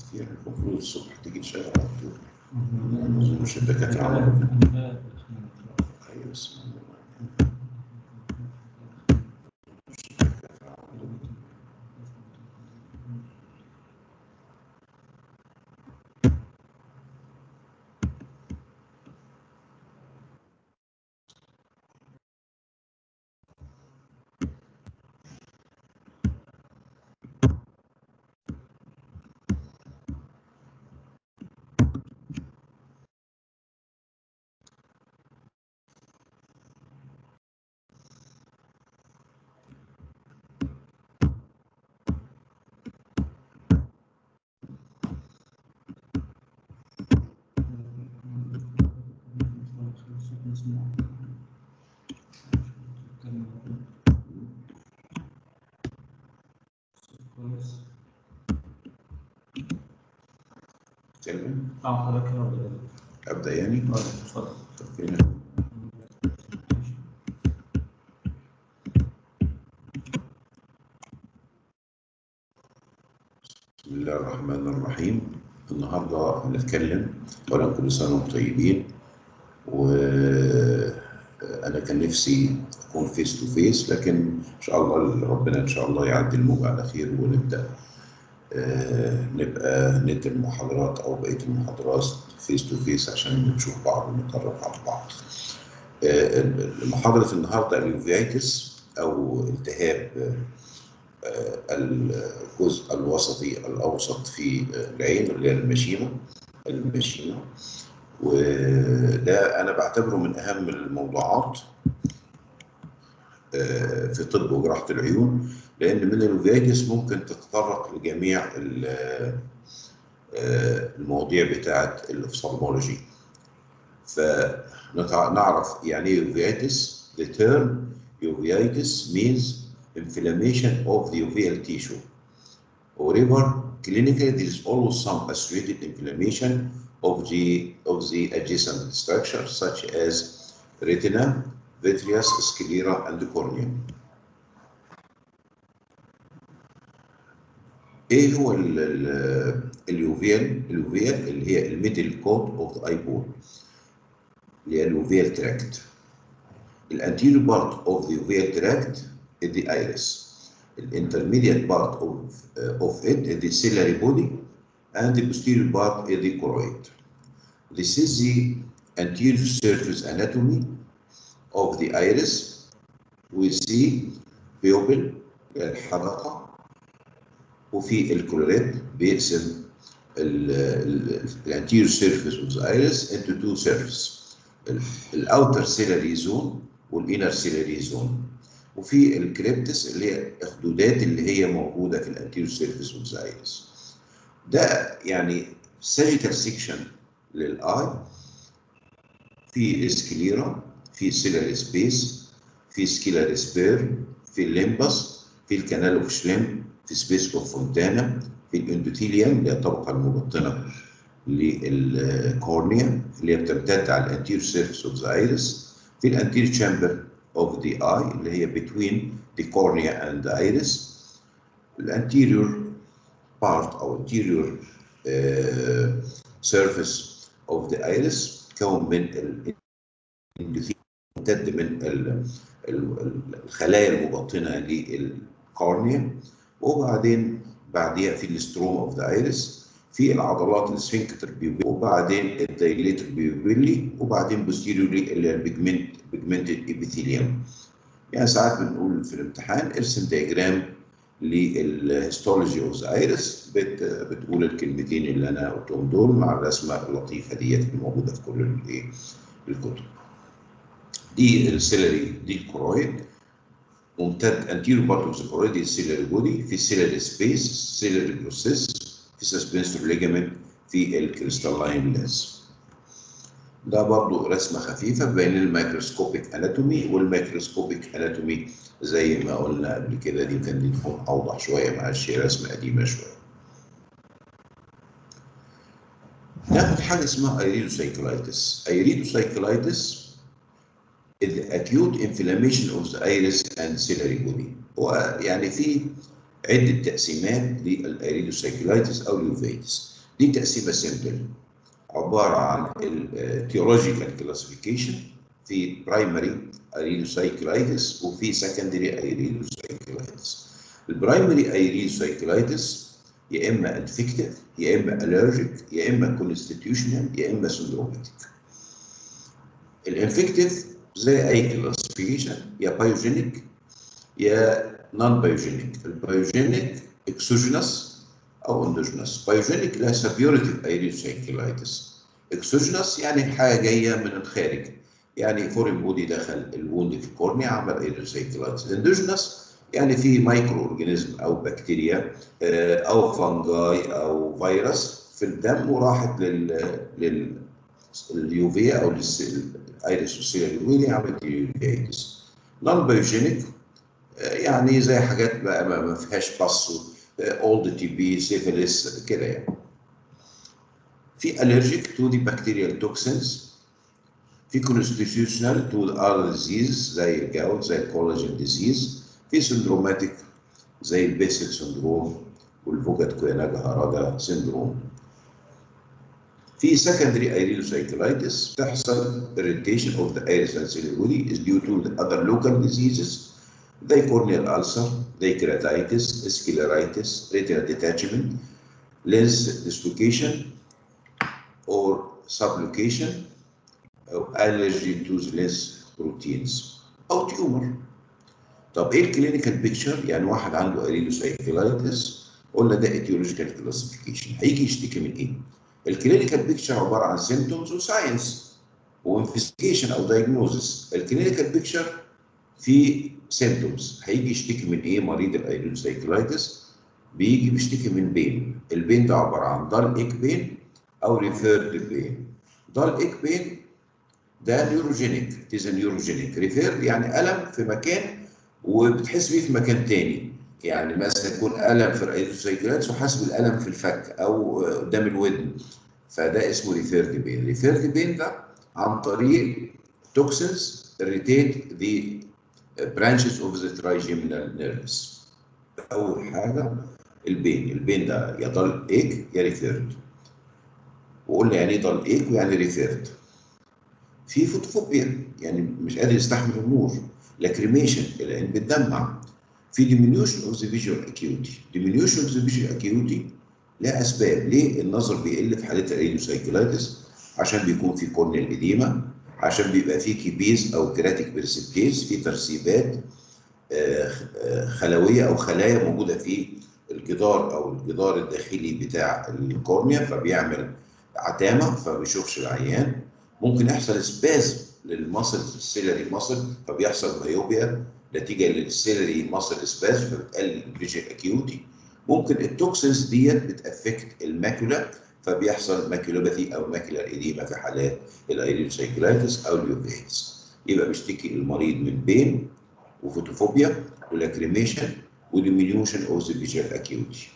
يعني المفروض الصبح تيجي تشتغل على طول ما اظنش الدكاتره عملوا كده. ايوه بس تكلم اه حضرتك كده ولا ابدا يعني ايه؟ اه اتفضل طب فين بسم الله الرحمن الرحيم النهارده هنتكلم اولا كل سنه وانتم طيبين وانا كان نفسي اكون فيس تو فيس لكن ان شاء الله ربنا ان شاء الله يعدي الموج على خير ونبدا آه، نبقى ندي المحاضرات او بقيه المحاضرات فيس تو فيس عشان نشوف بعض ونتعرف على بعض. آه، محاضره النهارده اليوفيتس او التهاب آه، الجزء الوسطي الاوسط في العين اللي هي المشيمه المشيمه وده انا بعتبره من اهم الموضوعات آه، في طب وجراحه العيون لان من الوفيتس ممكن تتطرق لجميع ال- آه، المواضيع بتاعه الاوفثالمولوجي فنعرف يعني ايه uveitis the term uveitis means inflammation of the uveal tissue however clinically there is always some associated inflammation of the of the adjacent structures such as retina vitreous sclera and cornea ايه هو ال- ال- اليوفيال اليوفيال اللي هي الميدل كوت اوف ذا اي بول اللي هي اليوفيال تراكت الانتيريور بارت اوف ذا يوفيال تراكت is the iris الانترميديت بارت اوف اوف it is the ciliary body and the posterior part is the choroid this is the anterior surface anatomy of the iris we see pupil الحدقه وفي الكلوريت بيقسم الانتيريور سيرفيس اوف ذا ايرس انتو تو سيرفيس الاوتر سيلري زون والانر سيلري زون وفي الكريبتس اللي هي الخدودات اللي هي موجوده في الانتيريور سيرفيس اوف ذا ايرس ده يعني سيجيتال سيكشن للاي في سكليرا في سيلري سبيس في سكيلاري سبير في الليمبس في الكانال اوف شليم في سبيس اوف فونتانا في الاندوثيليوم اللي هي الطبقه المبطنه للكورنيا اللي هي بتمتد على الانتير سيرفيس اوف ذا ايرس في الانتير تشامبر اوف ذا اي اللي هي بتوين ذا كورنيا اند ذا ايرس الانتيريور بارت او anterior سيرفيس اوف ذا ايرس كون من الاندوثيليوم ممتد من ال- ال- الخلايا المبطنه للكورنيا وبعدين بعديها في الاستروم اوف ذا ايرس في العضلات السفنكتر بيوبيلي وبعدين الدايليتر بيوبيلي وبعدين بوستيريوري اللي هي البيجمنت بيجمنتد ابيثيليوم يعني ساعات بنقول في الامتحان ارسم دياجرام للهيستولوجي اوف ذا ايرس بتقول الكلمتين اللي انا قلتهم دول مع الرسمه اللطيفه ديت اللي موجوده في كل الايه الكتب دي السيلري دي الكرويد ممتد انتيرو بارت اوف ذا كرويد السيلري بودي في السيلري سبيس السيلري بروسيس في سسبنسور ليجامنت في الكريستالين لينس ده برضو رسمة خفيفة بين الميكروسكوبيك اناتومي والميكروسكوبيك اناتومي زي ما قلنا قبل كده دي كان دي تكون اوضح شوية معلش هي رسمة قديمة شوية ناخد حاجة اسمها ايريدوسايكلايتس ايريدوسايكلايتس is the acute inflammation of the iris and ciliary body هو يعني في عدة تقسيمات للأيريدوسايكلايتس أو اليوفيتس دي تقسيمه سيمبل عباره عن الثيولوجيكال كلاسيفيكيشن في برايمري ايرينوسايكلايتس وفي سكندري ايرينوسايكلايتس البرايمري ايرينوسايكلايتس يا اما انفكتيف يا اما الرجيك يا اما كونستيتيوشنال يا اما سندروماتيك الانفكتيف زي اي كلاسيفيكيشن يا بايوجينيك يا نون بايوجينيك البايوجينيك اكسوجينس او اندوجينس بايوجينيك لها سبيوريتيف ايرينوسايكلايتس اكسوجينس يعني حاجه جايه من الخارج يعني فورين بودي دخل الوند في الكورنيا عمل ايرينوسايكلايتس اندوجينس يعني في مايكرو اورجانيزم او بكتيريا او فانجاي او فيروس في الدم وراحت لل لل اليوفيا او الايريس والسيلا اليوفيا عملت اليوفيتس نون بايوجينيك يعني زي حاجات بقى ما فيهاش بص اولد تي بي سيفيلس كده يعني في allergic to the bacterial toxins في constitutional to the other disease زي الجاوت زي الكولاجين ديزيز في سندروماتيك زي البيسل سندروم والفوجات كويناجا هارادا سندروم في secondary iridocyclitis تحصل irritation of the iris and ciliary is due to the other local diseases زي corneal ulcer زي keratitis scleritis retinal detachment lens dislocation or subluxation أو allergy to the lens proteins أو tumor طب ايه الكلينيكال بيكتشر؟ يعني واحد عنده اريدوسايكلايتس قلنا ده ايتيولوجيكال كلاسيفيكيشن هيجي يشتكي من ايه؟ الكلينيكال بيكتشر عباره عن سيمتومز وساينس وانفستيجيشن او دايجنوزس الكلينيكال بيكتشر في سيمتومز هيجي يشتكي من ايه مريض الايريدوسايكلايتس بيجي بيشتكي من بين البين ده عباره عن دال ايك بين او ريفيرد بين دال ايك بين ده نيوروجينيك تيز نيوروجينيك ريفيرد يعني الم في مكان وبتحس بيه في مكان تاني يعني مثلا يكون الم في الايزوسايكلات وحاسس بالالم في الفك او قدام الودن فده اسمه ريفيرد بين ريفيرد بين ده عن طريق توكسينز irritate the branches of the trigeminal nerves اول حاجه البين البين ده يا ضل ايك يا ريفيرد وقلنا يعني ايه ضل ايك ويعني ريفيرد في فوتوفوبيا يعني مش قادر يستحمل النور لاكريميشن العين بتدمع في diminution of the visual acuity diminution of the visual acuity لها اسباب ليه النظر بيقل في حالات الريدوسايكلايتس عشان بيكون في كورنيال اديما عشان بيبقى في كيبيز او كراتيك بريسبتيز في ترسيبات خلويه او خلايا موجوده في الجدار او الجدار الداخلي بتاع الكورنيا فبيعمل عتامه فما بيشوفش العيان ممكن يحصل سبازم للمصل السيلري مصل فبيحصل مايوبيا نتيجه للسيلري مصل سباز فبتقلل الفيجن اكيوتي ممكن التوكسينز ديت بتافكت الماكولا فبيحصل ماكيولوباثي او ماكيولار اديما في حالات الايرينوسايكلايتس او اليوفيتس يبقى بيشتكي المريض من بين وفوتوفوبيا ولاكريميشن وديمينيوشن اوف ذا فيجوال اكيوتي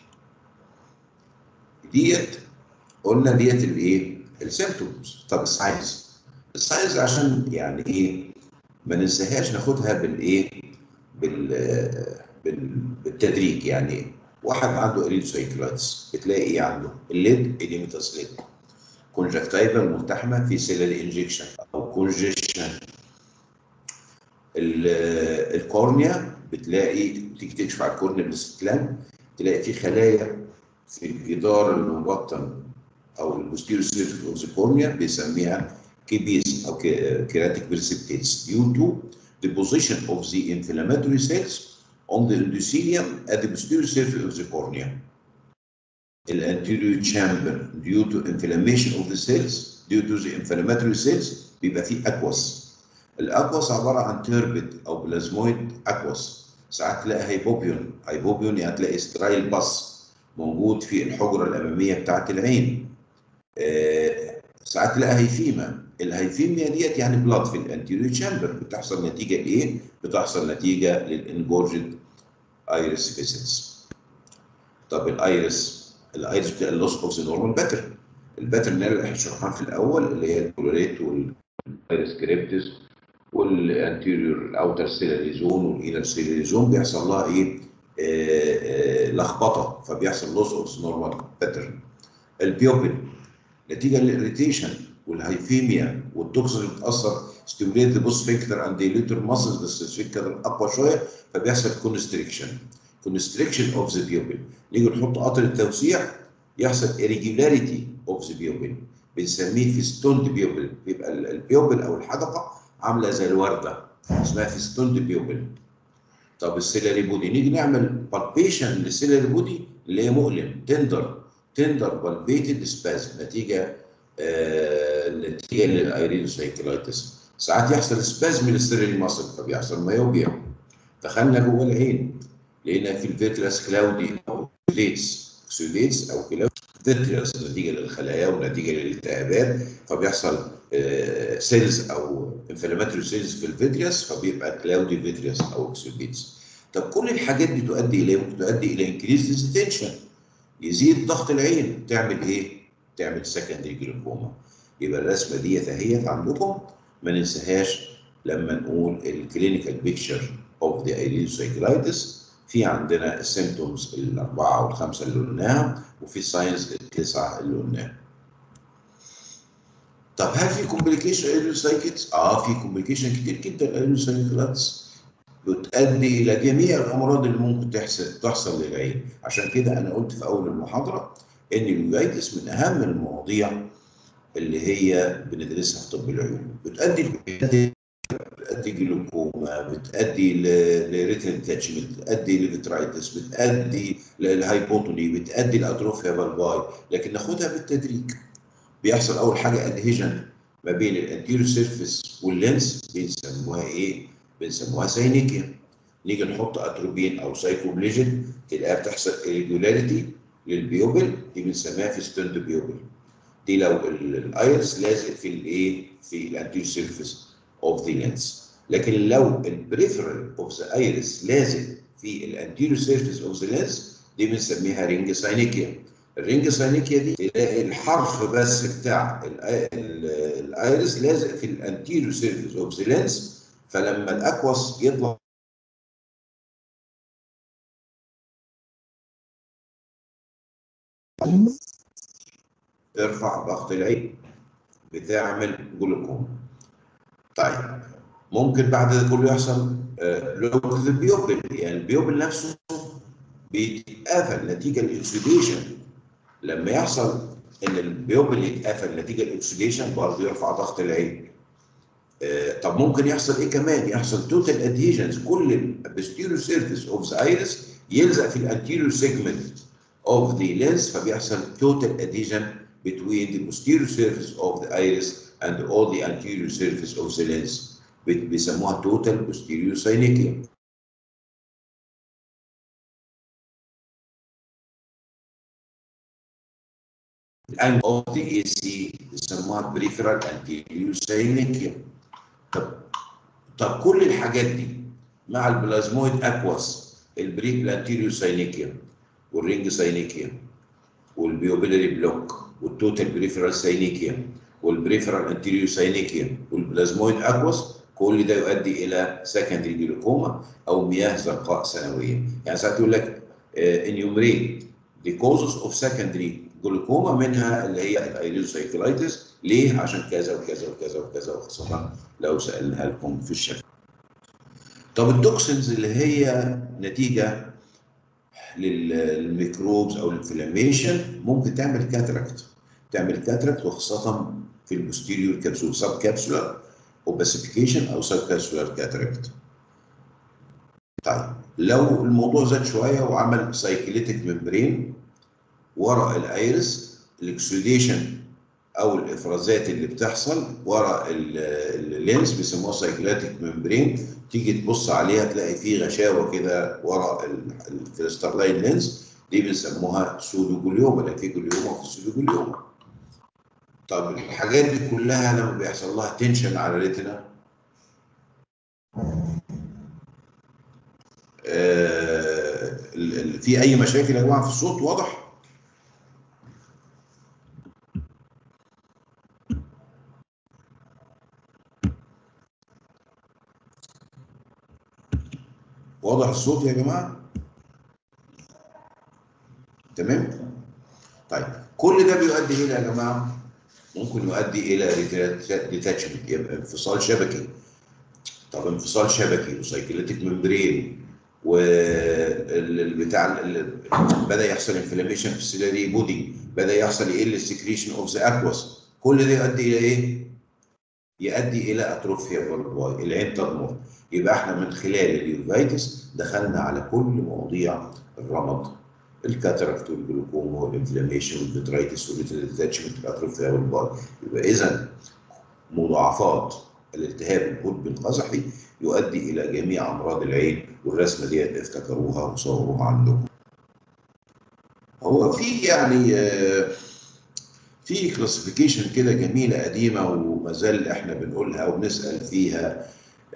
ديت قلنا ديت الايه؟ السيمتومز طب الساينز الساينز عشان يعني ايه ما ننساهاش ناخدها بالايه بال بالتدريج يعني واحد عنده اريدوسايكلايتس بتلاقي ايه عنده الليد اديميتاس ليد كونجكتيفا ملتحمه في سيلري انجكشن او كونجيشن الكورنيا بتلاقي تيجي تكشف على الكورنيا بالاستلام تلاقي في خلايا في الجدار المبطن او البوستيريور سيرفيس اوف ذا كورنيا بيسميها كيبيز او كيراتيك بريسبتيز due to the position of the inflammatory cells on the endothelium at the posterior surface of the cornea. The anterior chamber due to inflammation of the cells due to the inflammatory cells بيبقى فيه aqueous. الاكواس عباره عن تيربت او بلازمويد aqueous. ساعات تلاقي هايبوبيون، هايبوبيون يعني تلاقي سترايل باس موجود في الحجره الاماميه بتاعه العين. آه ساعات تلاقي هيفيما الهيفيميا ديت يعني بلاد في الانتيريور تشامبر بتحصل نتيجه لايه؟ بتحصل نتيجه للانجورجد ايرس فيزيتس. طب الايرس الايرس بتبقى اللوس اوف ذا نورمال باترن. الباترن اللي احنا شرحناها في الاول اللي هي الكولوريت والايرس كريبتس والانتيريور الاوتر سيلري زون والانر سيلري زون بيحصل لها ايه؟ آه آه لخبطه فبيحصل لوس اوف ذا نورمال باترن. البيوبل نتيجه للاريتيشن والهايفيميا والتوكسين اللي بتاثر ستيموليت ذا بوست فيكتور اند ديليتور ماسلز بس الفيكتور اقوى شويه فبيحصل كونستريكشن كونستريكشن اوف ذا بيوبل نيجي نحط قطر التوسيع يحصل irregularity اوف ذا بيوبل بنسميه فيستوند بيوبل بيبقى البيوبل او الحدقه عامله زي الورده اسمها فيستوند بيوبل طب السيلري بودي نيجي نعمل بالبيشن للسيلري بودي اللي هي مؤلم تندر تندر بالبيتد سبازم نتيجه آه نتيجه للايرينوسايكلايتس ساعات يحصل سبازم للسيلري ماسل فبيحصل مايوبيا دخلنا جوه العين لقينا في الفيترس كلاودي او ليتس اكسوديتس او كلاودي فيترس نتيجه للخلايا ونتيجه للالتهابات فبيحصل آه سيلز او انفلاماتوري سيلز في الفيتريس فبيبقى كلاودي فيتريس او اكسوديتس طب كل الحاجات دي تؤدي الى ممكن تؤدي الى انكريز تنشن يزيد ضغط العين تعمل ايه؟ تعمل سكندري جلوكوما يبقى الرسمه دي اهيت عندكم ما ننساهاش لما نقول الكلينيكال بيكتشر اوف ذا ايليوسايكلايتس في عندنا السيمتومز الاربعه والخمسه اللي قلناها وفي الساينز التسعه اللي قلناها. طب هل في كومبليكيشن ايليوسايكتس؟ اه في كومبليكيشن كتير جدا ايليوسايكلايتس بتؤدي الى جميع الامراض اللي ممكن تحصل تحصل للعين عشان كده انا قلت في اول المحاضره ان اليوفيتس من اهم المواضيع اللي هي بندرسها في طب العيون بتؤدي بتؤدي جلوكوما بتؤدي لريتن تاتشمنت بتؤدي لفيترايتس بتؤدي للهايبوتوني بتؤدي لاتروفيا بالباي لكن ناخدها بالتدريج بيحصل اول حاجه ادهيجن ما بين الانتيريور سيرفيس واللينس بنسموها ايه؟ بنسموها ساينيكيا نيجي نحط اتروبين او سايكوبليجن تلاقيها بتحصل irregularity للبيوبل دي بنسميها فيستوند بيوبل دي لو الايرس لازق في الايه في الانتيريور سيرفيس اوف ذا لينس لكن لو البريفرال اوف ذا ايرس لازق في الانتيريور سيرفيس اوف ذا لينس دي بنسميها رينج ساينيكيا الرينج ساينيكيا دي تلاقي الحرف بس بتاع الايرس لازق في الانتيريور سيرفيس اوف ذا لينس فلما الاكوس يطلع ترفع ضغط العين بتعمل جلوكوما طيب ممكن بعد ده كله يحصل بلوك البيوبل يعني البيوبل نفسه بيتقفل نتيجه الاكسيديشن لما يحصل ان البيوبل يتقفل نتيجه الاكسيديشن برضه يرفع ضغط العين طب ممكن يحصل ايه كمان؟ يحصل توتال ادهيجنز كل البستيريو سيرفيس اوف ذا ايرس يلزق في الانتيريور سيجمنت اوف ذا لينس فبيحصل توتال ادهيجن between the posterior surface of the iris and all the anterior surface of the lens بيسموها total posterior synechium. and of the AC بيسموها peripheral anterior synechium. طب طب كل الحاجات دي مع البلازمويد اكواس البريك الانتيريور ساينيكيوم والرينج ساينيكيوم والبيوبيلاري بلوك والتوتال بريفرال ساينيكيوم والبريفرال انتيريور ساينيكيوم والبلازمويد اكواس كل ده يؤدي الى سكندري جلوكوما او مياه زرقاء سنويه يعني ساعات يقول لك انيومريت the causes of secondary جلوكوما منها اللي هي الايريزوسايكلايتس ليه؟ عشان كذا وكذا وكذا وكذا وخاصة لو سألناها لكم في الشكل. طب التوكسينز اللي هي نتيجة للميكروبز او الانفلاميشن ممكن تعمل كاتراكت تعمل كاتراكت وخاصة في البوستيريور كابسول سب كابسولار اوباسيفيكيشن او سب كابسولار كاتراكت. طيب لو الموضوع زاد شويه وعمل سايكليتيك ممبرين ورا الايرس الاكسوديشن او الافرازات اللي بتحصل ورا اللينس بيسموها سايكلاتيك ممبرين تيجي تبص عليها تلاقي فيه غشاوه كده ورا الفلسترلاين لينس دي بنسموها سودوجوليوما لان في جوليوما في السودوجوليوما طب الحاجات دي كلها لما بيحصل لها تنشن على الريتنا آه في اي مشاكل يا جماعه في الصوت واضح؟ واضح الصوت يا جماعه؟ تمام؟ طيب كل ده بيؤدي الى يا جماعه ممكن يؤدي الى ديتاتشمنت يبقى انفصال شبكي طب انفصال شبكي وسايكليتيك ممبرين والبتاع بدا يحصل انفلاميشن في السيلاري بودي بدا يحصل يقل السكريشن اوف ذا اكواس كل ده يؤدي الى ايه؟ يؤدي الى اتروفيا فالفاي العين تضمر يبقى احنا من خلال اليوفيتس دخلنا على كل مواضيع الرمد الكاتراكت والجلوكوما والانفلاميشن والفيترايتس والديتاتشمنت الاتروفيا والفاي يبقى اذا مضاعفات الالتهاب القطبي القزحي يؤدي الى جميع امراض العين والرسمه ديت افتكروها وصوروها عندكم. هو في يعني في كلاسيفيكيشن كده جميله قديمه وما زال احنا بنقولها وبنسال فيها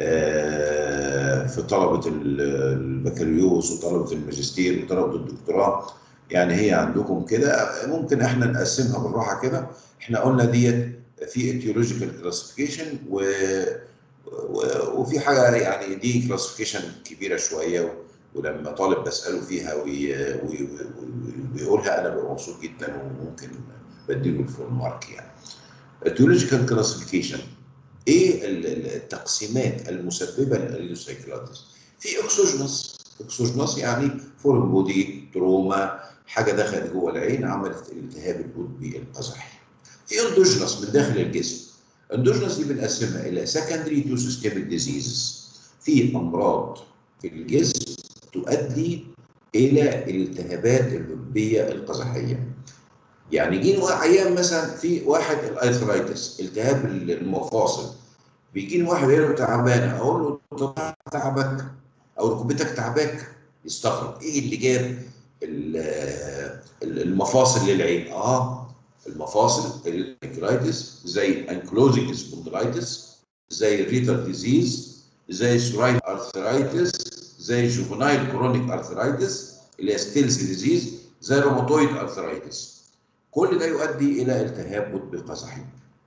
في طلبه البكالوريوس وطلبه الماجستير وطلبه الدكتوراه يعني هي عندكم كده ممكن احنا نقسمها بالراحه كده احنا قلنا ديت في ايتيولوجيكال كلاسيفيكيشن و وفي حاجه يعني دي كلاسيفيكيشن كبيره شويه ولما طالب بساله فيها ويقولها انا ببقى مبسوط جدا وممكن بديله الفول مارك يعني. ايتيولوجيكال كلاسيفيكيشن ايه التقسيمات المسببه للسايكلاتس؟ في اكسوجنس اكسوجنس يعني فورم بودي تروما حاجه دخلت جوه العين عملت الالتهاب القطبي القزحي. في اندوجنس من داخل الجسم اندوجنس دي بنقسمها الى سكندري تو سيستميك ديزيزز في امراض في الجسم تؤدي الى الالتهابات القطبيه القزحيه يعني يجيني عيان مثلا في واحد الايثرايتس التهاب المفاصل بيجيني واحد يقول له تعبان اقول له تعبك او ركبتك تعباك يستغرب ايه اللي جاب المفاصل للعين اه المفاصل الانكلايتس زي انكلوزنج سبوندلايتس زي الريتال ديزيز زي سورايد ارثرايتس زي جوفنايل كرونيك ارثرايتس اللي هي ستيلز ديزيز زي روماتويد ارثرايتس كل ده يؤدي الى التهاب قطبي قزحي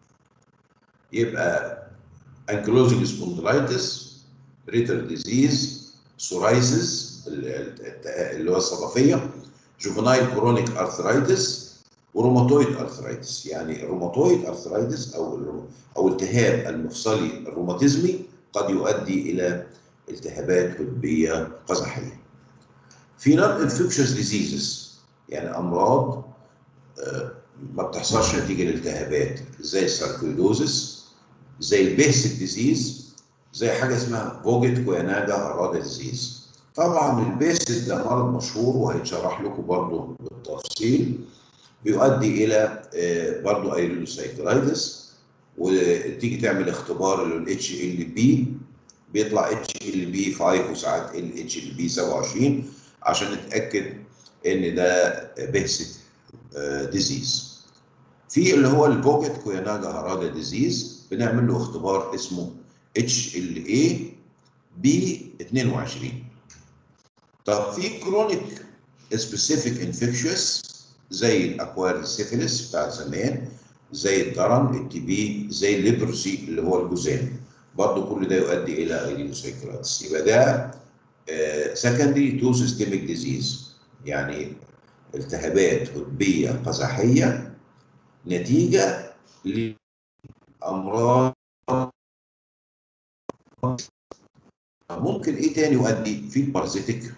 يبقى انكلوزنج سبوندلايتس ريتال ديزيز سورايسيس اللي هو الصدفيه جوفنايل كرونيك ارثرايتس وروماتويد ارثرايتس يعني الروماتويد ارثرايتس او او التهاب المفصلي الروماتيزمي قد يؤدي الى التهابات قطبيه قزحيه. في نون انفكشوس ديزيزز يعني امراض ما بتحصلش نتيجه للالتهابات زي الساركويدوزس زي البيسك ديزيز زي حاجه اسمها فوجيت كويناجا ارادا ديزيز. طبعا البيسك ده مرض مشهور وهيتشرح لكم برضه بالتفصيل بيؤدي الى برضه ايريدوسايكلايتس وتيجي تعمل اختبار الاتش ال بي بيطلع اتش ال بي 5 وساعات الاتش ال بي 27 عشان نتاكد ان ده بيسك ديزيز في اللي هو البوكيت كويناجا هارادا ديزيز بنعمل له اختبار اسمه اتش ال اي بي 22 طب في كرونيك سبيسيفيك انفكشوس زي الاكوار السيفيلس بتاع زمان زي الدرن التي بي زي الليبروسي اللي هو الجذام برضه كل ده يؤدي الى ايريدوسايكلاتس يبقى ده سكندري تو سيستميك ديزيز يعني التهابات قطبيه قزحيه نتيجه لامراض ممكن ايه تاني يؤدي في البارازيتيك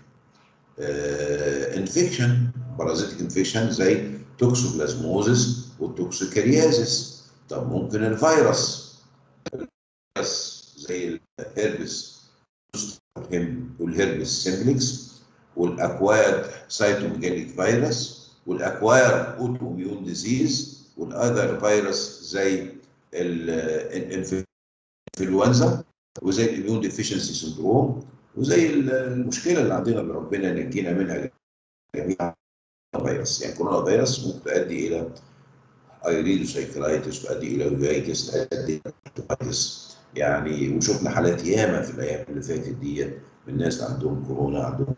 انفكشن بارازيتيك انفكشن زي توكسوبلازموزس والتوكسوكاريازيس طب ممكن الفيروس الفيروس زي الهربس والهربس سيمبلكس والاكواد سايتوميجاليك فيروس والاكوار اوتو اميون ديزيز والاذر فيروس زي الانفلونزا وزي الاميون ديفيشنسي سندروم وزي المشكله اللي عندنا اللي ربنا ينجينا منها جميعا فيروس يعني كورونا فيروس ممكن تؤدي الى ايريدوسايكلايتس تؤدي الى ويايتس تؤدي الى يعني وشفنا حالات ياما في الايام اللي فاتت ديت من ناس عندهم كورونا عندهم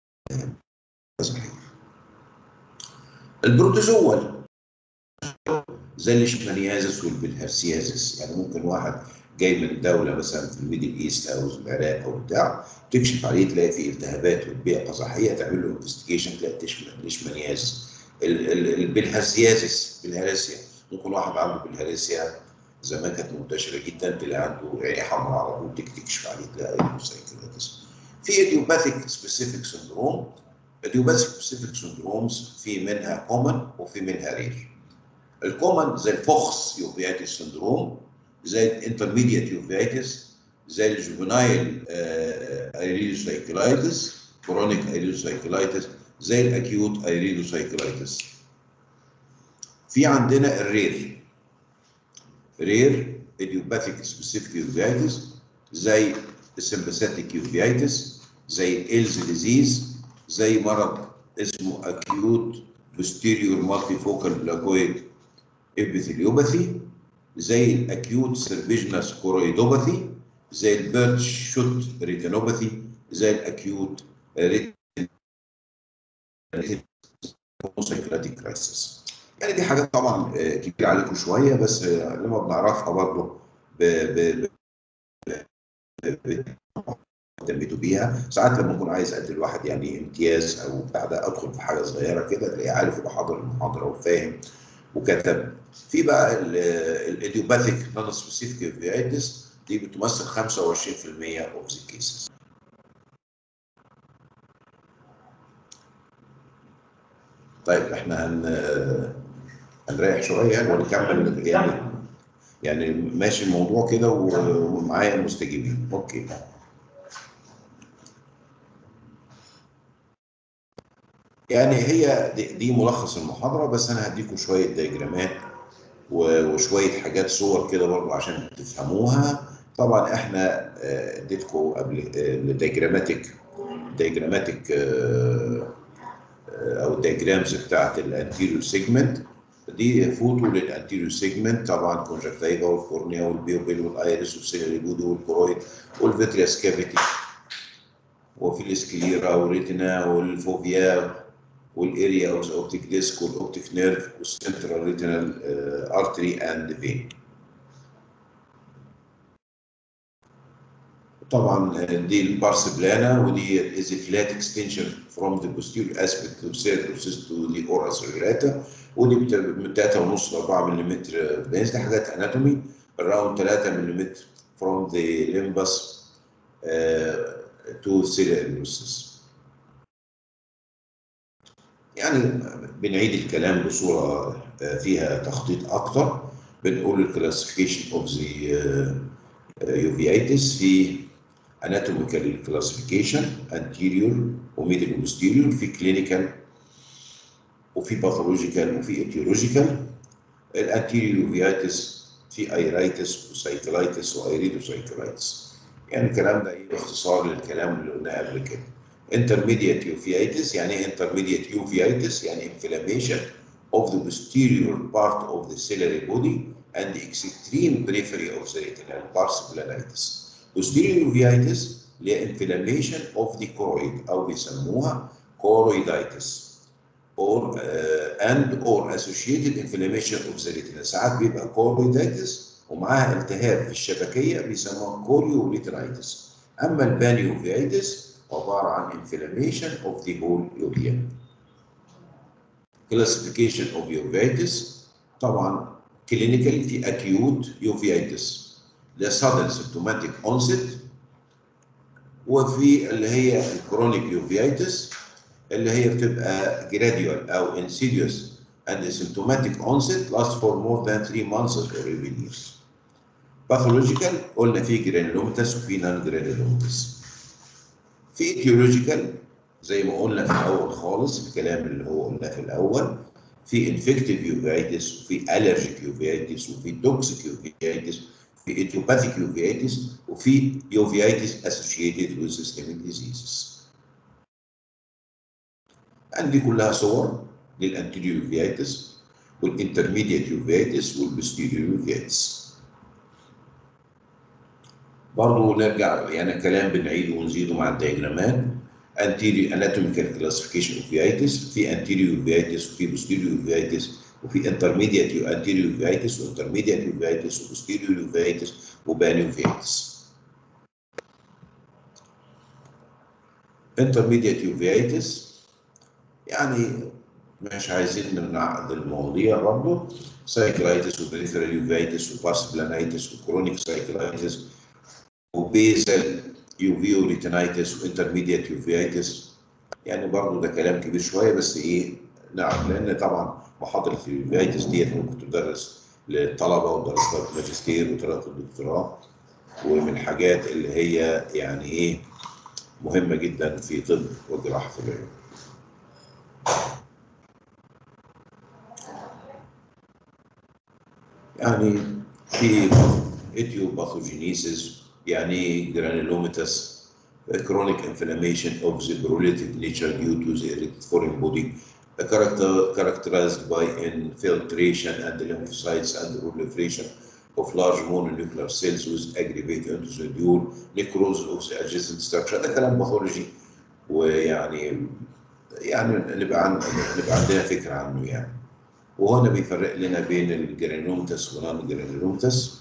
البروتوزول زي الاشمانيازس والبلهارسيازس يعني ممكن واحد جاي من دوله مثلا في الميدل ايست او العراق او بتاع تكشف عليه تلاقي فيه التهابات وتبيع قزحيه تعمل له انفستيجيشن تلاقي ليشمانيازس ال- ال- ال- بالهزيازيس بالهرسيا ممكن واحد عنده بالهرسيا زمان كانت منتشره جدا تلاقي عنده عيني حمراء على طول تك تكشف عليه تلاقي ايديوسايكليتس في ايديوباثيك سبيسيفيك سندروم ايديوباثيك سبيسيفيك سندرومز في منها كومن وفي منها رير الكومن زي الفوكس يوفياتيس سندروم زي الانترميديت يوفياتيس زي الجوفينايل ايريدوسايكلايتس كرونيك ايريدوسايكلايتس زي الاكيوت ايريدوسايكلايتس في عندنا الرير رير idiopathic specific uveitis زي السمباثيك يوفيتس زي الايلز ديزيز زي مرض اسمه acute posterior multifocal placoid epitheliopathy زي الاكيوت سيرفيجنس كورويدوباثي زي البيرتش شوت ريتينوباثي زي الاكيوت سايكلاتيك كرايسيس يعني دي حاجات طبعا آه، كبيره عليكم شويه بس آه، لما بنعرفها برضه ب ب ب- اهتميتوا بيها ساعات لما اكون عايز ادي الواحد يعني امتياز او بتاع ده ادخل في حاجه صغيره كده تلاقيه عارف يبقى حاضر المحاضره وفاهم وكتب في بقى الايديوباثيك نون سبيسيفيك فيايتس دي بتمثل 25% اوف ذا كيسز طيب احنا هن هنريح شويه ونكمل يعني يعني ماشي الموضوع كده و- ومعايا المستجيبين اوكي يعني هي دي, دي ملخص المحاضره بس انا هديكم شويه دياجرامات و- وشويه حاجات صور كده برضه عشان تفهموها طبعا احنا آه، اديتكم قبل الدياجراماتيك دياجراماتيك او الدياجرامز بتاعت الانتيريور سيجمنت دي فوتو للانتيريور سيجمنت طبعا كونجكتيفا والكورنيا والبيوبيل والايرس والسيلري بودي والكرويد والفيترياس كافيتي وفي السكليرا والريتنا والفوفيا والاريا اوف اوبتيك ديسك والاوبتيك نيرف والسنترال ريتينال ارتري اند فين طبعا دي البارس بلانا ودي is a flat extension from the posterior aspect of cerebrosis to the ora cerebrata ودي بت- من 3.5 ل 4 ملم بس دي حاجات اناتومي around 3 ملم from the limbus uh, to cerebrosis يعني بنعيد الكلام بصوره آه، فيها تخطيط اكتر بنقول الكلاسيفيكيشن اوف ذا يوفيتس في anatomical classification anterior وميدل ومستيريور في كلينيكال وفي باثولوجيكال وفي ايتيولوجيكال الانتيريور يوفيتس في ايرايتس وسايكلايتس وايريدوسايكلايتس يعني الكلام ده ايه باختصار للكلام اللي قلناه قبل كده intermediate uveitis يعني ايه intermediate uveitis يعني inflammation of the posterior part of the ciliary body and the extreme periphery of the retinal pars planitis posterior uveitis اللي هي inflammation of the choroid او بيسموها choroiditis or uh, and or associated inflammation of the retina ساعات بيبقى choroiditis ومعاها التهاب في الشبكيه بيسموها chorioretinitis اما البانيوفيتس عباره عن inflammation of the whole uvea classification of uveitis طبعا clinical في acute uveitis ده sudden symptomatic onset وفي اللي هي الكرونيك يوفيتس اللي هي بتبقى gradual او insidious and symptomatic onset lasts for more than 3 months or even years. Pathological قلنا في granulomatous وفي non granulomatous. في etiological زي ما قلنا في الاول خالص الكلام اللي هو قلناه في الاول في infective uveitis وفي allergic uveitis وفي toxic uveitis في idiopathic uveitis وفي uveitis associated with systemic diseases. عندي كلها صور للانتيريور uveitis والintermediate uveitis والposterior uveitis. برضه نرجع يعني كلام بنعيده ونزيده مع الدياجرامات anterior anatomical classification of uveitis في anterior uveitis وفي posterior uveitis وفي intermediate anterior uveitis وintermediate uveitis وposterior uveitis وباني uveitis. intermediate uveitis يعني مش عايزين نعقد المواضيع برضه سايكلايتس وبريفرال يوفيتس وباسبلانيتس وكرونيك سايكلايتس وبيزل يوفيو ريتينايتس وانترميديت يوفيتس يعني برضه ده كلام كبير شويه بس ايه نعم لان طبعا محاضره اليوفيتس ديت ممكن تدرس للطلبه ودراسات الماجستير وطلبه الدكتوراه ومن الحاجات اللي هي يعني ايه مهمه جدا في طب وجراحه العيون. يعني في اتيوباثوجينيسيس يعني جرانيلوميتاس chronic inflammation of the proliferative nature due to the foreign body character, characterized by infiltration and lymphocytes and proliferation of large mononuclear cells with aggregate endothelial necrosis of the adjacent structure ده كلام باثولوجي ويعني يعني نبقى عن نبقى عندنا فكره عنه يعني وهنا بيفرق لنا بين الجرانيلومتس ونان جرانيلومتس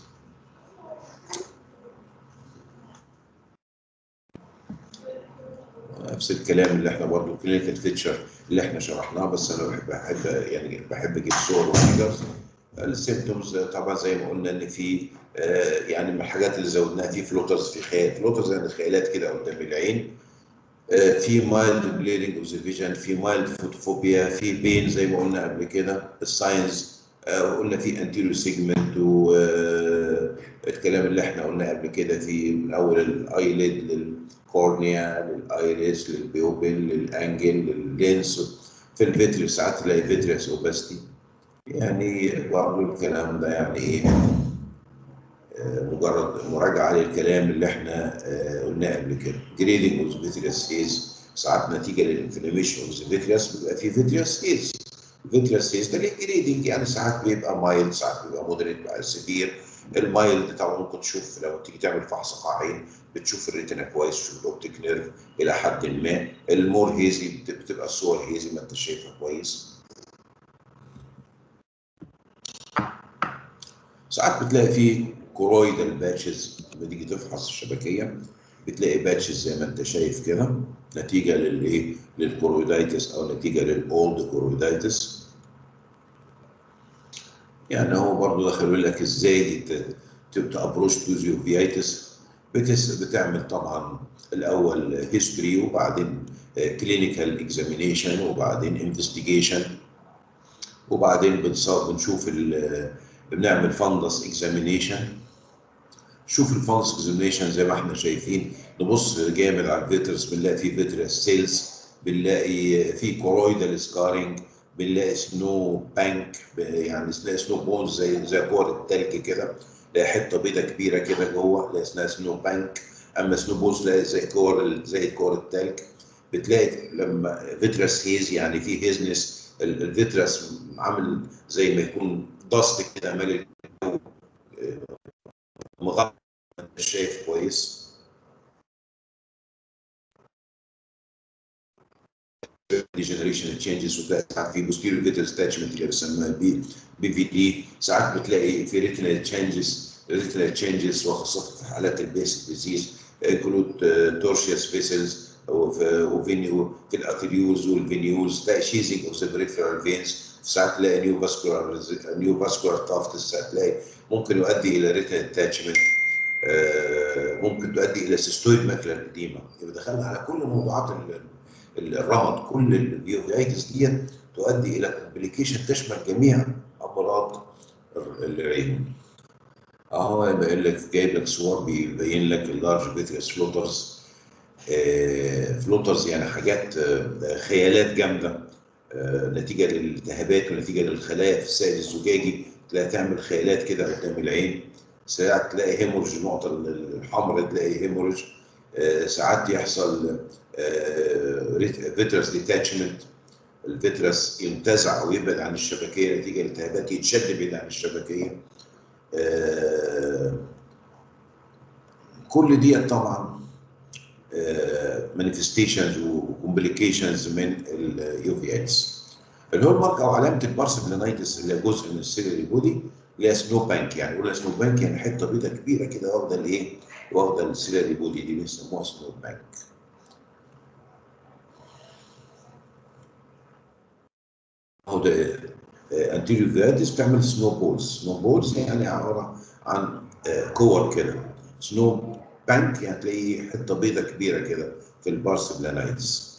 نفس الكلام اللي احنا برضه كلينيكال فيتشر اللي احنا شرحناه بس انا بحب بحب يعني بحب اجيب صور وفيجرز السيمتومز طبعا زي ما قلنا ان في آه يعني من الحاجات اللي زودناها في فلوترز في خيال فلوترز يعني خيالات كده قدام العين آه في مايلد بليدنج اوف ذا فيجن في مايلد فوتوفوبيا في بين زي ما قلنا قبل كده الساينز آه قلنا في انتيريو سيجمنت والكلام اللي احنا قلنا قبل كده في من اول الايليد للكورنيا للايريس للبيوبل للانجل لللينس في الفيتريس ساعات تلاقي فيتريس اوباستي يعني برضه الكلام ده يعني ايه مجرد مراجعه للكلام اللي احنا قلناه قبل كده جريدنج اوف فيتريس هيز ساعات نتيجه للانفلاميشن اوف فيتريس بيبقى في فيتريس هيز فيتريس هيز ده ليه جريدنج يعني ساعات بيبقى مايلد ساعات بيبقى مودريت بقى سيفير المايلد طبعا ممكن تشوف لو تيجي تعمل فحص قاعين بتشوف الريتنا كويس تشوف الاوبتيك نيرف الى حد ما المور هيزي بتبقى الصور هيزي ما انت شايفها كويس ساعات بتلاقي فيه كورويدال باتشز لما تيجي تفحص الشبكيه بتلاقي باتشز زي ما انت شايف كده نتيجه للايه للكورويدايتس او نتيجه للاولد كورويدايتس يعني هو برضه دخلوا لك ازاي تابروش تو زيوفيايتس بتعمل طبعا الاول هيستوري وبعدين كلينيكال اكزامينيشن وبعدين انفستيجيشن وبعدين بنشوف بنعمل فندس اكزامينيشن شوف الفندس اكزامينيشن زي ما احنا شايفين نبص جامد على الفيترس بنلاقي فيه فيترس سيلز بنلاقي فيه كورويدال سكارينج بنلاقي سنو بانك يعني نلاقي سنو بونز زي زي كور التلج كده تلاقي حته بيضه كبيره كده جوه تلاقي اسمها سنو بانك اما سنو بونز تلاقي زي كور زي كور التلج بتلاقي لما فيترس هيز يعني فيه هيزنس الفيترس عامل زي ما يكون ضغط كده مالي الجو مغطى مش شايف كويس ديجنريشن تشينجز وتلاقي ساعات في بوستيريور فيترس اتاتشمنت اللي بيسموها بي بي في دي ساعات بتلاقي في ريتينال تشينجز ريتينال تشينجز وخاصه في حالات البيسك ديزيز انكلود تورشيوس فيسلز وفينيو في الارتريوز والفينيوز تلاقي شيزنج اوف ذا بريفرال فينز ساعات تلاقي نيو فاسكولار نيو فاسكولار تافت ساعات تلاقي ممكن يؤدي الى ريتينال اتاتشمنت ممكن تؤدي الى سيستويد ماكلر اديما يبقى دخلنا على كل موضوعات الرمد كل الفيوفيتس دي تؤدي الى كومبليكيشن تشمل جميع امراض العين اهو يبين لك جايب لك صور بيبين لك اللارج فيتريس فلوترز فلوترز يعني حاجات خيالات جامده نتيجه للالتهابات ونتيجه للخلايا في السائل الزجاجي تلاقي تعمل خيالات كده قدام العين ساعات تلاقي هيمورج النقطه الحمراء تلاقي هيمورج ساعات يحصل فيترس ديتاتشمنت الفيترس ينتزع او يبعد عن الشبكيه نتيجه لالتهابات يتشد بعيد عن الشبكيه كل دي طبعا مانيفستيشنز وكومبليكيشنز من اليو في اتس الهول مارك او علامه البارسبلينايتس اللي جزء من السيلري بودي اللي هي سنو بانك يعني قلنا سنو بانك يعني حته بيضه كبيره كده واخده الايه؟ واخده السيلري بودي دي بيسموها سنو بانك او ده انتيريور فيرتس بتعمل سنو بولز سنو بولز يعني عباره عن آه، كور كده سنو بانك يعني تلاقي حته بيضه كبيره كده في البارس بلانايتس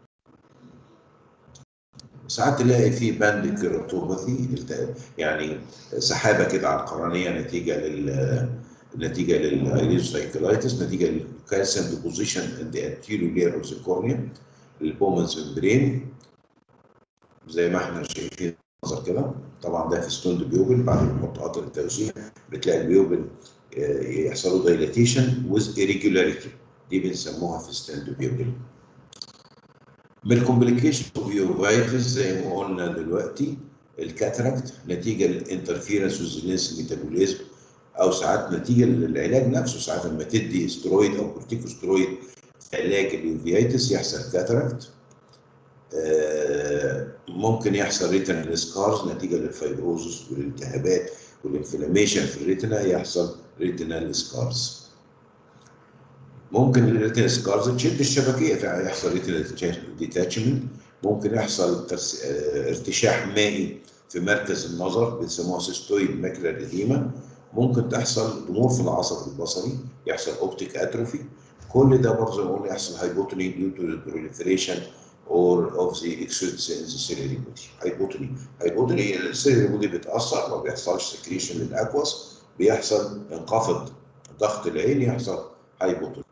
ساعات تلاقي في باند كيراتوباثي يعني سحابه كده على القرنيه نتيجه لل نتيجه للايريزوسايكلايتس نتيجه للكالسيوم ديبوزيشن ان ذا anterior layer of the cornea البومنز ممبرين زي ما احنا شايفين المنظر كده طبعا ده في ستوند بيوبل بعد ما نحط قطر التوزيع بتلاقي البيوبل آه، يحصل له دايلاتيشن ويز irregularity دي بنسموها في ستوند بيوبل من الكومبليكيشن اوف يوفايتس زي ما قلنا دلوقتي الكاتراكت نتيجه للانترفيرنس والزيلينس ميتابوليزم او ساعات نتيجه للعلاج نفسه ساعات لما تدي استرويد او كورتيكوسترويد في علاج اليوفيتس يحصل كاتراكت آه، ممكن يحصل ريتنال سكارز نتيجه للفيبروزس والالتهابات والانفلاميشن في الريتنا يحصل ريتنال سكارز ممكن الريتنال سكارز تشد الشبكيه فيحصل ريتنال ديتاتشمنت ممكن يحصل ترس- آه، ارتشاح مائي في مركز النظر بيسموها سيستويد ماكلر اديما ممكن تحصل ضمور في العصب البصري يحصل اوبتيك اتروفي كل ده برضه زي ما قلنا يحصل هايبوتوني ديو تو البروليفريشن or of the exudates in the ciliary body هايبوتوني هايبوتوني السيلري بودي بيتاثر ما بيحصلش سكريشن للاكواس بيحصل انخفض ضغط العين يحصل هايبوتوني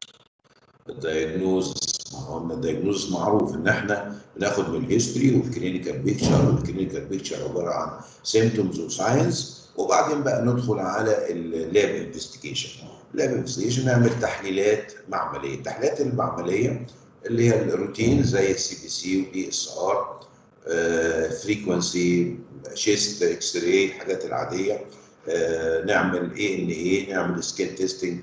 الدايجنوز قلنا الدايجنوز معروف ان احنا بناخد من الهيستوري والكلينيكال بيكتشر والكلينيكال بيكتشر عباره عن سيمتومز وساينس وبعدين بقى ندخل على اللاب انفستيجيشن اللاب انفستيجيشن نعمل تحليلات معمليه التحليلات المعمليه اللي هي الروتين زي السي بي سي والدي اس ار فريكونسي شيست اكس راي الحاجات العاديه آه، نعمل اي ان اي نعمل سكين تيستنج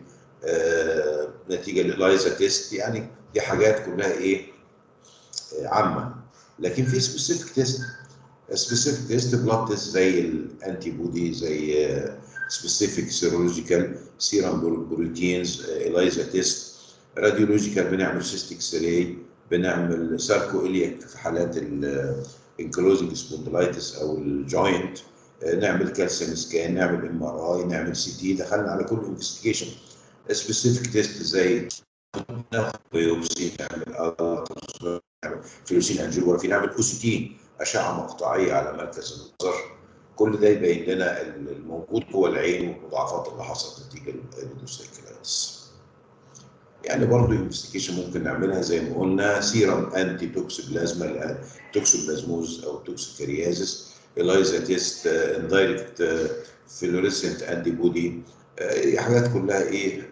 نتيجه للايزا تيست يعني دي حاجات كلها ايه آه، عامه لكن في سبيسيفيك تيست سبيسيفيك تيست بلاد تيست زي الانتي بودي زي سبيسيفيك سيرولوجيكال سيرم بروتينز الايزا تيست راديولوجيكال بنعمل سيستيك سيري بنعمل ساركو الياك في حالات الانكلوزنج سبوندلايتس او الجوينت نعمل كالسيوم سكان نعمل ام ار اي نعمل سي تي دخلنا على كل انفستيجيشن سبيسيفيك تيست زي ناخد بيوبسي نعمل ألتراساوند، نعمل فلوسين انجيوغرافي نعمل او سي تي اشعه مقطعيه على مركز النظر كل ده يبين لنا الموجود جوه العين والمضاعفات اللي حصلت نتيجه الريدوسيكلايتس يعني برضه انفستيجيشن ممكن نعملها زي ما قلنا سيرم انتي توكسوبلازما توكسوبلازموز او توكسوكاريازيس الايزا تيست اندايركت فلوريسنت انتي بودي حاجات كلها ايه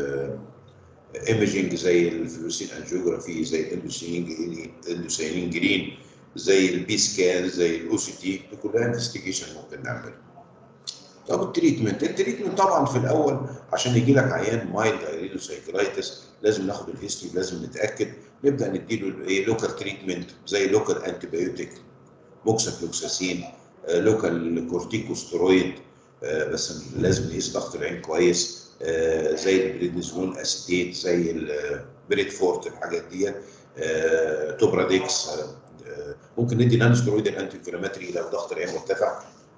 ايمجنج زي الفلوسين انجيوجرافي زي الاندوسينين جرين الاندوسينين جرين زي البي سكان زي الاو سي تي دي كلها انفستيجيشن ممكن نعملها طب التريتمنت التريتمنت طبعا في الاول عشان يجي لك عيان مايلد ايريدوسايكلايتس لازم ناخد الهيستوري لازم نتاكد نبدا نديله ايه لوكال تريتمنت زي لوكال انتي بايوتيك موكسافلوكساسين آه، لوكال كورتيكوسترويد آه، بس لازم نقيس ضغط العين كويس آه، زي البريدنيزون اسيتيت زي البريدفورت الحاجات دي آه، توبراديكس آه، آه، ممكن ندي نان سترويد الانتي انفلاماتري لو ضغط العين مرتفع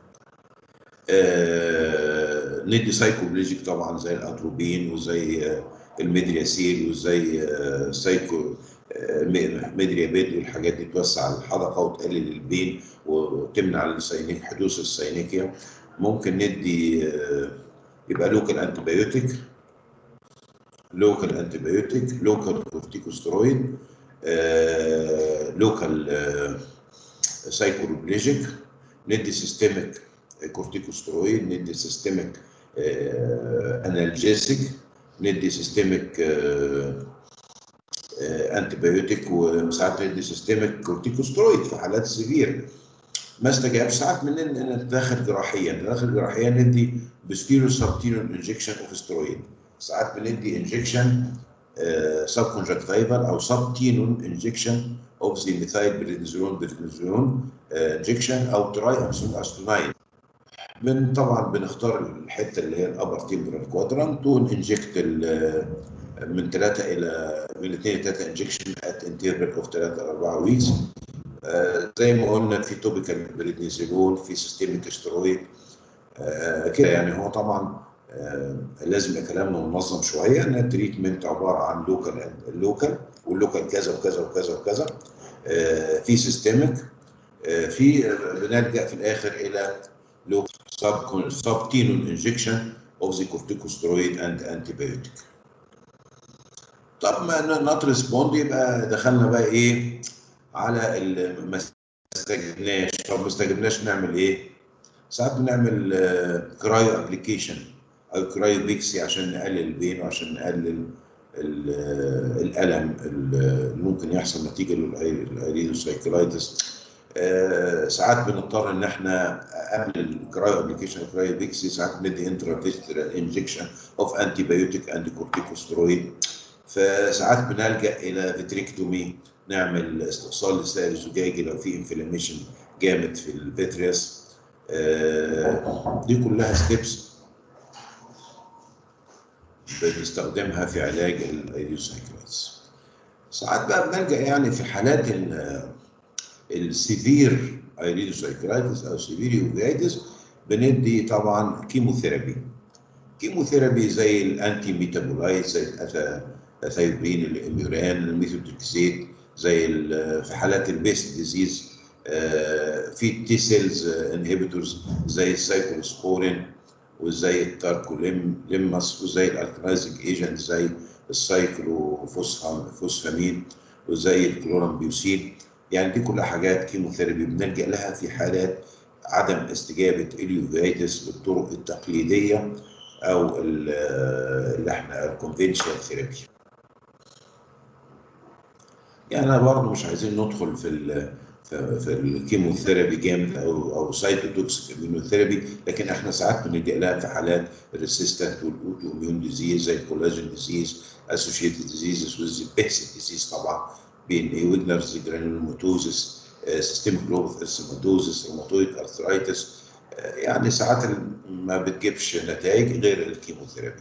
آه، ندي سايكوبليجيك طبعا زي الاتروبين وزي آه، الميدرياسيل وزي آه، سايكو آه، م- ميدريابيد والحاجات دي توسع الحلقه وتقلل البين وتمنع السينيك حدوث السينيكيا ممكن ندي آه، يبقى لوكال انتيبيوتيك لوكال انتيبيوتيك لوكال كورتيكوسترويد لوكال سايكوبليجيك ندي سيستميك كورتيكوسترويد ندي سيستميك انالجيسيك ندي سيستميك انتيبيوتيك وساعات ندي سيستميك كورتيكوسترويد في حالات سيفير ما استجابش ساعات مننا نتدخل جراحيا نتدخل جراحيا ندي بستيرو سبتيرو انجكشن اوف سترويد ساعات بندي انجكشن سب كونجكتيفال او سب تينون انجكشن اوف ذا ميثايل بريدنيزولون بريدنيزولون انجكشن او تراي امسون استوناين من طبعا بنختار الحته اللي هي الابر تيمبرال كوادرانت وننجكت من 3 الى من 2 ل 3 انجكشن ات انترفال اوف 3 ل 4 ويكس آه، زي ما قلنا في توبيكال بريدنيزولون في سيستميك استرويد آه، كده يعني هو طبعا آه، لازم يبقى كلامنا منظم شويه ان التريتمنت عباره عن لوكال لوكال واللوكال كذا وكذا وكذا وكذا آه، في سيستميك في بنلجا في الاخر الى لوكال سب سبتينول انجكشن اوف ذا كورتيكوسترويد اند انتيبيوتيك طب ما نوت ريسبوند يبقى دخلنا بقى ايه على ال- ما استجبناش طب ما استجبناش نعمل ايه؟ ساعات بنعمل كرايو ابلكيشن او كرايو بيكسي عشان نقلل البين وعشان نقلل ال- آه، الالم اللي ممكن يحصل نتيجه للايريدوسايكلايتس ساعات بنضطر ان احنا قبل الكرايو ابلكيشن الكرايو بيكسي ساعات بندي انترافيسترال انجكشن اوف انتي بايوتيك اند كورتيكوسترويد فساعات بنلجا الى فيتريكتومي نعمل استئصال للسائل الزجاجي لو في انفلاميشن جامد في الفيتريس آه، دي كلها ستيبس بنستخدمها في علاج الايديوسايكلايتس ساعات بقى بنلجا يعني في حالات ال- السيفير ايريدوسايكلايتس او سيفير يوفيتس بندي طبعا كيموثيرابي كيموثيرابي زي الانتي ميتابولايت زي الأثايوبين الاميوران الميثوتريكسيت زي ال- في حالات البيست ديزيز آه، في التي سيلز انهبيتورز زي السايكلوسبورين وزي التاركوليماس وزي الالكلايزنج ايجنت زي السايكلوفوسفامين وزي الكلورامبيوسين يعني دي كلها حاجات كيموثيرابي بنلجا لها في حالات عدم استجابه اليوفيتس بالطرق التقليديه او ال- اللي احنا الكونفنشال ثيرابي يعني انا برضه مش عايزين ندخل في ال في في الكيموثيرابي جامد او او سايتوتوكسيك اميونوثيرابي لكن احنا ساعات بنلجا لها في حالات الريسيستنت والاوتو اميون ديزيز زي الكولاجين ديزيز اسوشيتد ديزيزز والبيكسل ديزيز طبعا بين ايه ويجنرز جرانيولوماتوزس سيستميك لوبوث ارثماتوزس روماتويد ارثرايتس يعني ساعات ما بتجيبش نتائج غير الكيموثيرابي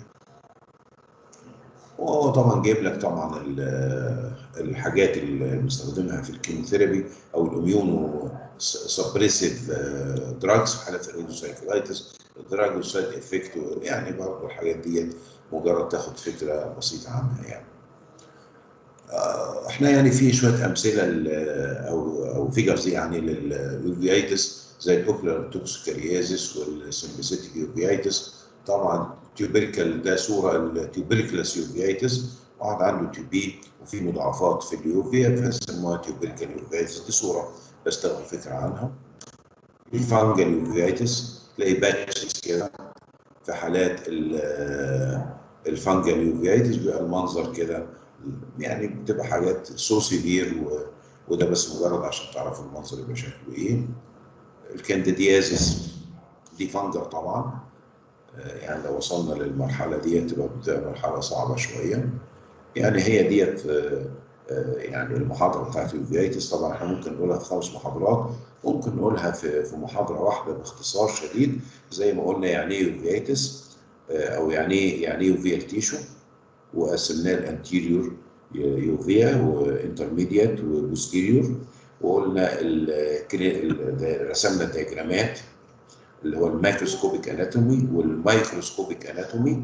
وهو طبعا جايب لك طبعا ال- الحاجات اللي بنستخدمها في الكيموثيرابي او الاميونو سبريسيف دراجز في حالات الريدوسايكلايتس الدراج والسايد افكت يعني برضه الحاجات دي مجرد تاخد فكره بسيطه عنها يعني آه، احنا يعني في شويه امثله ل- او او فيجرز يعني لليوفيتس زي الاوكلر توكسيكاريازيس والسمبيسيتيك يوفيتس طبعا تيوبريكال ده صوره التيوبريكلس يوفيتس واحد عنده تي بي وفي مضاعفات في اليوفيا فسموها تيوبريكال يوفيتس دي صوره بس تاخد فكره عنها الفانجل يوفيتس تلاقي باتشز كده في حالات ال- الفانجل يوفيتس بيبقى المنظر كده يعني بتبقى حاجات سو سيفير و... وده بس مجرد عشان تعرفوا المنظر يبقى شكله ايه الكانديديازيس دي فانجر طبعا آه، يعني لو وصلنا للمرحله دي تبقى بتبقى مرحله صعبه شويه يعني هي ديت آه، آه، يعني المحاضره بتاعت الفيتس طبعا احنا ممكن نقولها في خمس محاضرات ممكن نقولها في في محاضره واحده باختصار شديد زي ما قلنا يعني ايه فيتس او يعني ايه يعني ايه يوفيال تيشو وقسمناه الانتيريور يوفيا وانترميديات وبوستيريور وقلنا ال- ال- رسمنا الدياجرامات اللي هو المايكروسكوبيك اناتومي والمايكروسكوبيك اناتومي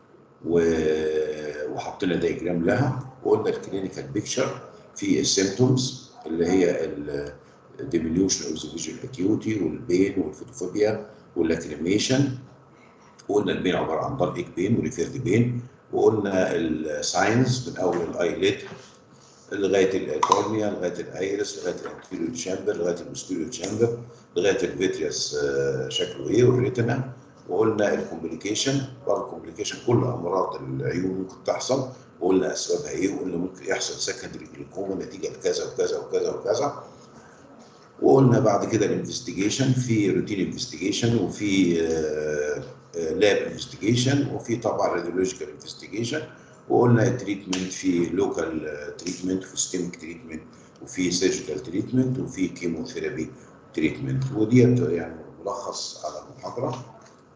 و- وحطينا دياجرام لها وقلنا الكلينيكال بيكتشر في السيمتومز اللي هي الديمينيوشن اوف ذا فيجوال اكيوتي والبين والفوتوفوبيا واللاكريميشن وقلنا البين عباره عن ضل بين وريفيرد بين وقلنا الساينز من اول الايليد لغايه الكورنيا لغايه الايرس لغايه الانتيريور تشامبر لغايه البوستيريور تشامبر لغايه الفيتريس آه، شكله ايه والريتنا وقلنا الكومبليكيشن برضه الكومبليكيشن كل امراض العيون ممكن تحصل وقلنا اسبابها ايه وقلنا ممكن يحصل سكندري جلوكوما نتيجه لكذا وكذا وكذا وكذا وقلنا بعد كده الانفستيجيشن في روتين انفستيجيشن وفي لاب انفستيجيشن وفي طبعا راديولوجيكال انفستيجيشن وقلنا التريتمنت في لوكال تريتمنت وفي ستيمك تريتمنت وفي سيرجيكال تريتمنت وفي كيموثيرابي تريتمنت وديت يعني ملخص على المحاضره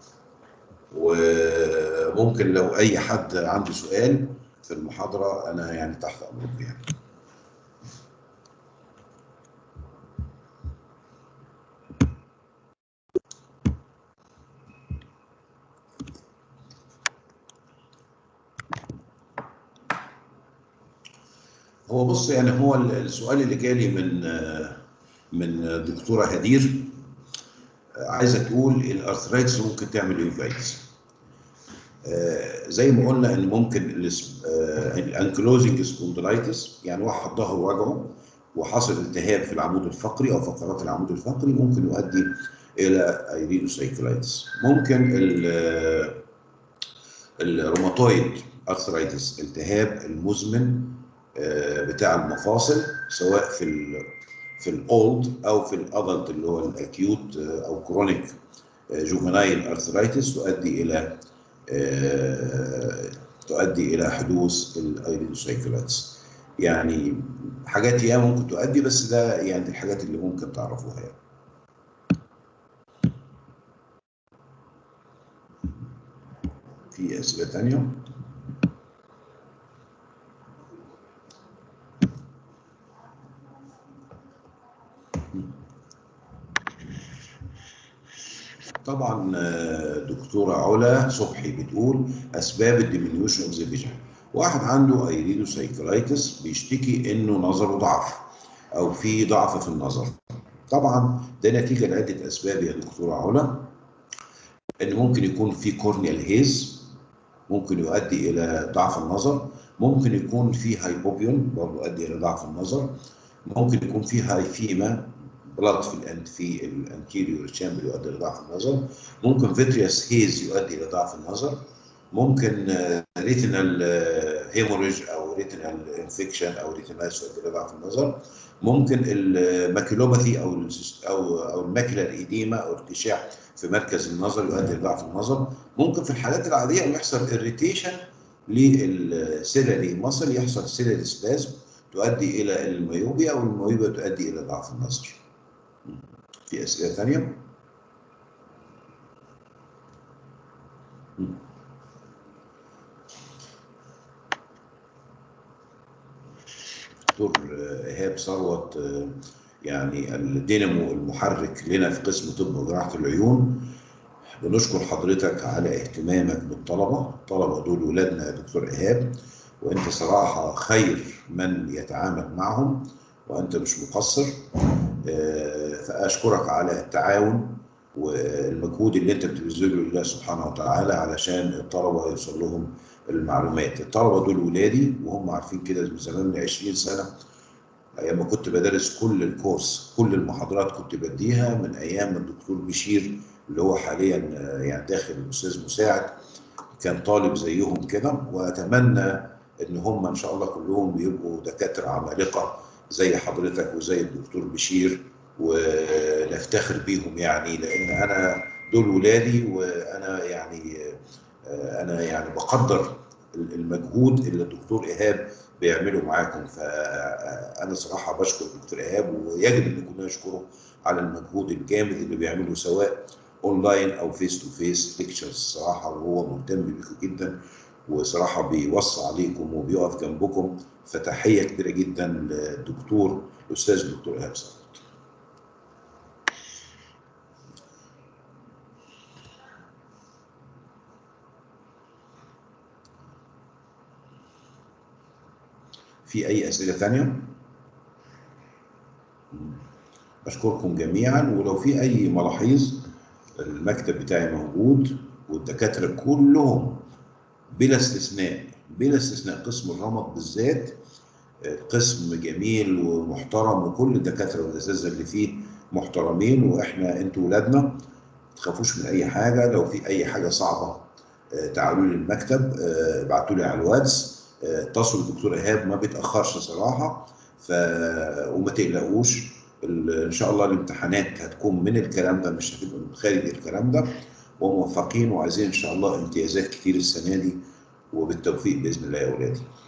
وممكن لو اي حد عنده سؤال في المحاضره انا يعني تحت امركم يعني هو بص يعني هو السؤال اللي جالي من من دكتوره هدير عايزه تقول الارثرايتس ممكن تعمل يوفايتس زي ما قلنا ان ممكن الانكلوزنج سبوندلايتس يعني واحد ظهره وجعه وحصل التهاب في العمود الفقري او فقرات العمود الفقري ممكن يؤدي الى ايريدوسايكلايتس ممكن الروماتويد ارثرايتس التهاب المزمن بتاع المفاصل سواء في ال في الاولد او في الادلت اللي هو الاكيوت او كرونيك جوفنايل ارثرايتس تؤدي الى تؤدي الى حدوث الايريدوسايكلايتس يعني حاجات ياما ممكن تؤدي بس ده يعني الحاجات اللي ممكن تعرفوها يعني. في اسئله ثانيه طبعا دكتوره علا صبحي بتقول اسباب الديمينيوشن اوف ذا فيجن واحد عنده ايريدوسايكلايتس بيشتكي انه نظره ضعف او في ضعف في النظر طبعا ده نتيجه لعده اسباب يا دكتوره علا ان ممكن يكون في كورنيال هيز ممكن يؤدي الى ضعف النظر ممكن يكون في هايبوبيون برضه يؤدي الى ضعف النظر ممكن يكون في هايفيما بلاد في الانت في الانتيريور تشامبر يؤدي الى ضعف النظر ممكن فيتريوس هيز يؤدي الى ضعف النظر ممكن ريتينال هيموريج او ريتينال انفكشن او ريتينايتس يؤدي الى ضعف النظر ممكن الماكيلوباثي او او او الماكيلار ايديما او ارتشاح في مركز النظر يؤدي الى ضعف النظر ممكن في الحالات العاديه يحصل اريتيشن للسيلري مصل يحصل سيلري سبازم تؤدي الى الميوبيا والميوبيا تؤدي الى ضعف النظر في اسئله ثانيه دكتور ايهاب ثروت يعني الدينامو المحرك لنا في قسم طب وجراحه العيون بنشكر حضرتك على اهتمامك بالطلبه الطلبه دول ولادنا يا دكتور ايهاب وانت صراحه خير من يتعامل معهم وانت مش مقصر فاشكرك على التعاون والمجهود اللي انت بتبذله لله سبحانه وتعالى علشان الطلبه يوصل لهم المعلومات الطلبه دول ولادي وهم عارفين كده من زمان من 20 سنه ايام ما كنت بدرس كل الكورس كل المحاضرات كنت بديها من ايام الدكتور بشير اللي هو حاليا يعني داخل الاستاذ مساعد كان طالب زيهم كده واتمنى ان هم ان شاء الله كلهم يبقوا دكاتره عمالقه زي حضرتك وزي الدكتور بشير ونفتخر بيهم يعني لان انا دول ولادي وانا يعني انا يعني بقدر المجهود اللي الدكتور ايهاب بيعمله معاكم فانا صراحه بشكر الدكتور ايهاب ويجب ان كلنا نشكره على المجهود الجامد اللي بيعمله سواء اونلاين او فيس تو فيس ليكتشرز الصراحه وهو مهتم بيكم جدا وصراحه بيوصي عليكم وبيقف جنبكم فتحيه كبيره جدا للدكتور الاستاذ الدكتور ايهاب صالح في اي اسئله ثانيه اشكركم جميعا ولو في اي ملاحظ المكتب بتاعي موجود والدكاتره كلهم بلا استثناء بلا استثناء قسم الرمد بالذات قسم جميل ومحترم وكل الدكاتره والاساتذه اللي فيه محترمين واحنا انتوا ولادنا ما تخافوش من اي حاجه لو في اي حاجه صعبه تعالوا لي المكتب ابعتوا لي على الواتس اتصلوا بالدكتور ايهاب ما بيتاخرش صراحه ف وما تقلقوش ان شاء الله الامتحانات هتكون من الكلام ده مش هتبقى من خارج الكلام ده وموفقين وعايزين ان شاء الله امتيازات كتير السنه دي وبالتوفيق باذن الله يا اولادي